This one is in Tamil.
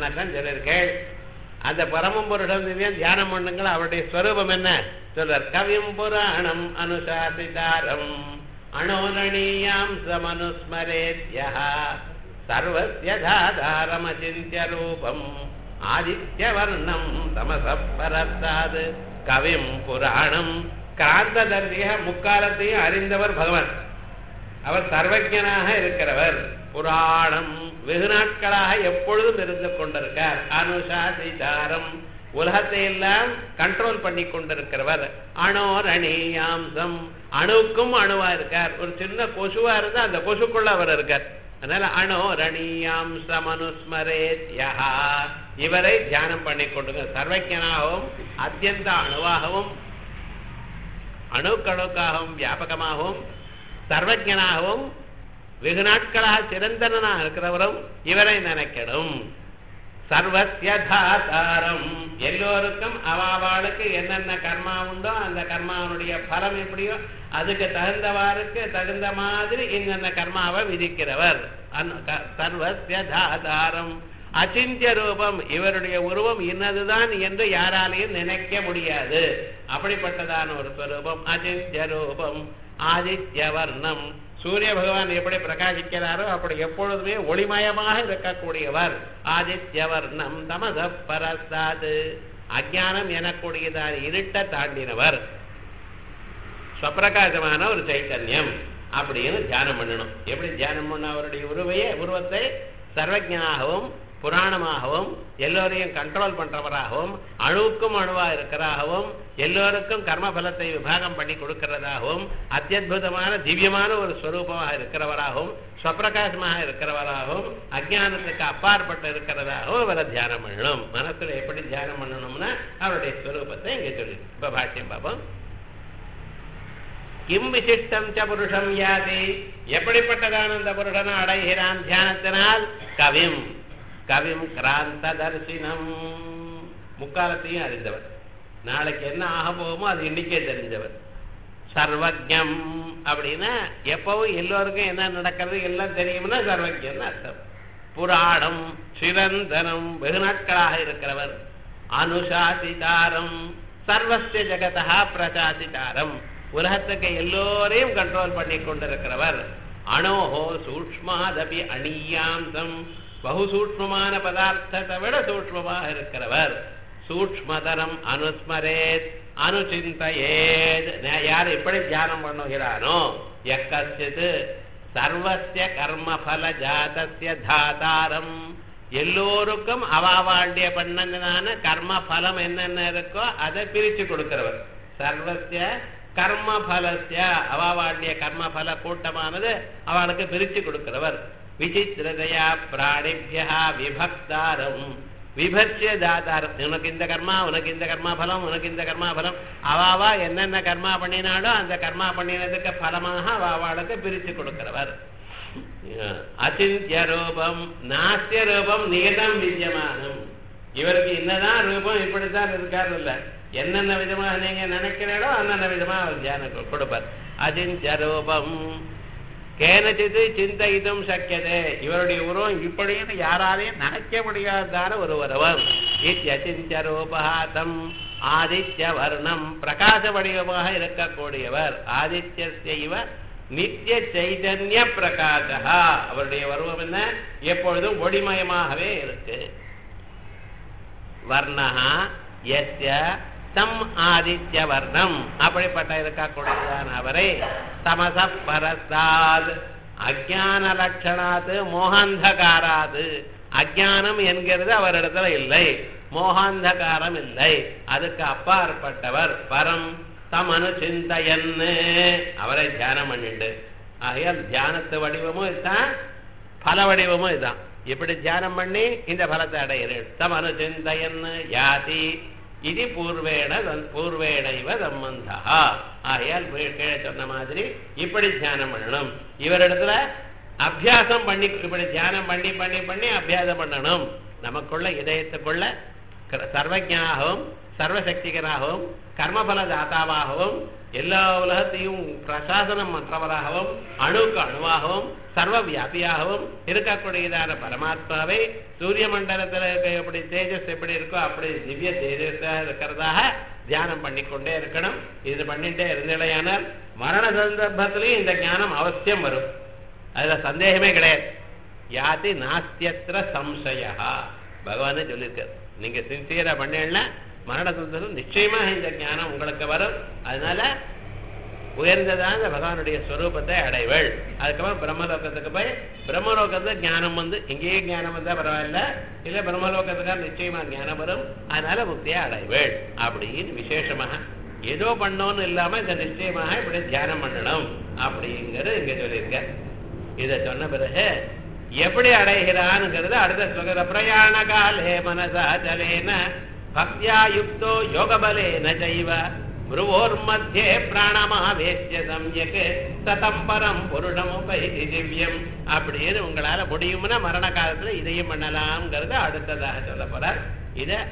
பண்ணத்தான் சொல்லியிருக்கேள் அந்த பரம புருஷன் திவ்யம் தியானம் பண்ணுங்கள் அவருடைய ஸ்வரூபம் என்ன சொல்றார் கவிம் புராணம் அனுசாசிதாரம் அணோரணீயாம் சமனுஸ்மரேத்யா சர்வஸ்ய தாதாரமச்சிந்திய ரூபம் ஆதித்யவர்ணம் தமசப்பரத்தாது கவிம் புராணம் கிராந்ததர்சிய முக்காலத்தையும் அறிந்தவர் பகவான் அவர் சர்வஜனாக இருக்கிறவர் புராணம் வெகு நாட்களாக எப்பொழுதும் இருந்து கொண்டிருக்கார் அனுசாசிதாரம் உலகத்தை எல்லாம் கண்ட்ரோல் பண்ணி கொண்டிருக்கிறவர் அணோரணீயாம்சம் அணுவுக்கும் அணுவா இருக்கார் ஒரு சின்ன கொசுவா இருந்தா அந்த கொசுக்குள்ள அவர் இருக்கார் அதனால அணோரணீயாம்சம் அனுஸ்மரேத் யஹா இவரை தியானம் பண்ணி கொண்டு சர்வஜனாகவும் அத்தியந்த அணுவாகவும் அணுக்கணுக்காகவும் வியாபகமாகவும் சர்வஜனாகவும் வெகு நாட்களாக சிறந்தனாக இருக்கிறவரும் இவரை நினைக்கணும் சர்வசிய தாதாரம் எல்லோருக்கும் அவாவாளுக்கு என்னென்ன கர்மா உண்டோ அந்த கர்மாவுடைய பலம் எப்படியோ அதுக்கு தகுந்தவாருக்கு தகுந்த மாதிரி இன்னென்ன கர்மாவை விதிக்கிறவர் சர்வசிய தாதாரம் அச்சிந்திய ரூபம் இவருடைய உருவம் இன்னதுதான் என்று யாராலையும் நினைக்க முடியாது அப்படிப்பட்டதான ஒரு ஸ்வரூபம் அச்சிந்திய ரூபம் ஆதித்ய வர்ணம் சூரிய பகவான் எப்படி பிரகாசிக்கிறாரோ அப்படி எப்பொழுதுமே ஒளிமயமாக இருக்கக்கூடியவர் ஆதித்ய வர்ணம் தமத பரசாது அஜானம் எனக்கூடியதான இருட்ட தாண்டினவர் ஸ்வப்பிரகாசமான ஒரு சைத்தன்யம் அப்படின்னு தியானம் பண்ணணும் எப்படி தியானம் பண்ண அவருடைய உருவையே உருவத்தை சர்வஜனாகவும் புராணமாகவும் எல்லோரையும் கண்ட்ரோல் பண்றவராகவும் அணுவுக்கும் அணுவா இருக்கிறாகவும் எல்லோருக்கும் கர்மபலத்தை விபாகம் பண்ணி கொடுக்கிறதாகவும் அத்தியுதமான திவ்யமான ஒரு ஸ்வரூபமாக இருக்கிறவராகவும் ஸ்வப்பிரகாசமாக இருக்கிறவராகவும் அஜானத்துக்கு அப்பாற்பட்டு இருக்கிறதாகவும் அவரை தியானம் பண்ணணும் மனசுல எப்படி தியானம் பண்ணணும்னா அவருடைய ஸ்வரூபத்தை இங்க சொல்லி இப்ப பாஷ்யம் பாபம் கிம் விசிஷ்டம் ச புருஷம் யாதி எப்படிப்பட்டதான அந்த புருஷனை அடைகிறான் தியானத்தினால் கவிம் கவிம் கிராந்த தரிசனம் முக்காலத்தையும் அறிந்தவர் நாளைக்கு என்ன ஆக போகுமோ அது இன்னைக்கே தெரிஞ்சவர் சர்வஜம் அப்படின்னா எப்பவும் எல்லோருக்கும் என்ன நடக்கிறது எல்லாம் தெரியும்னா சர்வஜம்னு அர்த்தம் புராணம் சிரந்தனம் வெகு நாட்களாக இருக்கிறவர் அனுசாசிதாரம் சர்வஸ்ய ஜெகதா பிரசாசிதாரம் உலகத்துக்கு எல்லோரையும் கண்ட்ரோல் பண்ணி கொண்டிருக்கிறவர் அணோஹோ சூக்மாதபி அணியாந்தம் பகு சூக்மமான பதார்த்தத்தை விட சூக்மமாக இருக்கிறவர் சூக்மதரம் அனுஸ்மரேத் அனுசிந்தையேத் யார் எப்படி தியானம் பண்ணுகிறானோ எக்கசித் சர்வசிய கர்மபல ஜாதசிய தாதாரம் எல்லோருக்கும் அவாவாண்டிய பண்ணனான கர்ம பலம் என்னென்ன இருக்கோ அதை பிரிச்சு கொடுக்கிறவர் சர்வசிய கர்ம பலசிய அவாவாண்டிய கர்ம பல கூட்டமானது அவளுக்கு பிரிச்சு கொடுக்கிறவர் விசித்திரதையா பிராணிபியா விபக்தாரம் விபட்சிய தாதாரம் உனக்கு இந்த கர்மா உனக்கு இந்த கர்மா பலம் உனக்கு இந்த கர்மா பலம் அவாவா என்னென்ன கர்மா பண்ணினாலும் அந்த கர்மா பண்ணினதுக்கு பலமாக அவாவாளுக்கு பிரிச்சு கொடுக்கிறவர் அச்சிந்திய ரூபம் நாஸ்திய ரூபம் நிகதம் வித்தியமானம் இவருக்கு என்னதான் ரூபம் இப்படித்தான் இருக்காரு இல்ல என்னென்ன விதமாக நீங்க நினைக்கிறீங்களோ அந்தந்த விதமா அவர் தியானம் கொடுப்பார் அச்சிந்திய ரூபம் கேனச்சித்து சிந்தையிதும் சக்கியதே இவருடைய உருவம் இப்படின்னு யாராலையும் நினைக்க முடியாதான ஒரு உருவம் இத்தியச்சிந்திய ரூபஹாதம் ஆதித்ய வர்ணம் பிரகாச வடிவமாக இருக்கக்கூடியவர் ஆதித்ய இவ நித்திய சைதன்ய பிரகாசா அவருடைய உருவம் என்ன எப்பொழுதும் ஒளிமயமாகவே இருக்கு வர்ணா எஸ்ய தம் ஆதித்ய வர்ணம் அப்படிப்பட்ட இருக்கக்கூடியதான அவரை தமச பரசாத் அஜான லட்சணாது மோகாந்தகாராது அஜானம் என்கிறது அவரிடத்துல இல்லை மோகாந்தகாரம் இல்லை அதுக்கு அப்பாற்பட்டவர் பரம் தம் அனுசிந்தையன்னு அவரை தியானம் பண்ணிண்டு ஆகையால் தியானத்து வடிவமும் இதுதான் பல வடிவமும் இதுதான் இப்படி தியானம் பண்ணி இந்த பலத்தை அடைகிறேன் தம் அனுசிந்தையன்னு யாதி இது பூர்வேண பூர்வேணைவ சம்பந்தா ஆகையால் கீழே சொன்ன மாதிரி இப்படி தியானம் பண்ணணும் இவரிடத்துல அபியாசம் பண்ணி இப்படி தியானம் பண்ணி பண்ணி பண்ணி அபியாசம் பண்ணணும் நமக்குள்ள இதயத்துக்குள்ள க- சர்வஜனாகவும் சர்வசக்திகராகவும் கர்மபல தாத்தாவாகவும் எல்லா உலகத்தையும் பிரசாசனம் மற்றவராகவும் அணுக்கு அணுவாகவும் சர்வ வியாபியாகவும் இருக்கக்கூடியதான பரமாத்மாவை சூரிய மண்டலத்தில் இருக்க எப்படி தேஜஸ் எப்படி இருக்கோ அப்படி திவ்ய தேஜஸா இருக்கிறதாக தியானம் பண்ணிக்கொண்டே இருக்கணும் இது பண்ணிட்டே இருந்தேயானால் மரண சந்தர்ப்பத்திலையும் இந்த ஞானம் அவசியம் வரும் அதுல சந்தேகமே கிடையாது யாதி நாஸ்தியத்திர சம்சயா பகவானே சொல்லியிருக்காரு நீங்க சின்சியரா பண்ணேன்னா மரண சந்தர்ப்பம் நிச்சயமாக இந்த ஞானம் உங்களுக்கு வரும் அதனால உயர்ந்ததான இந்த பகவானுடைய ஸ்வரூபத்தை அடைவள் அதுக்கப்புறம் பிரம்மலோகத்துக்கு போய் பிரம்மலோகத்துல ஞானம் வந்து இங்கேயே ஞானம் வந்தா பரவாயில்ல இல்ல பிரம்மலோகத்துக்காக நிச்சயமா ஞானம் வரும் அதனால முக்தியை அடைவள் அப்படின்னு விசேஷமாக ஏதோ பண்ணோன்னு இல்லாம இந்த நிச்சயமாக இப்படி தியானம் பண்ணணும் அப்படிங்கிறது இங்க சொல்லியிருக்க இத சொன்ன பிறகு எப்படி அடைகிறான்ங்கிறது அடுத்த சொல்கிற பிரயாண காலே மனசா ஜலேன பக்தியா யுக்தோ யோகபலேன ஜைவ புருவோர்மத்தியே பிராணமாவேசிய சம்யக் சதம் பரம் புருஷமுபைதி திவ்யம் அப்படின்னு உங்களால முடியும்னா மரண காலத்துல இதையும் பண்ணலாம்ங்கிறது அடுத்ததாக சொல்ல போறார் இத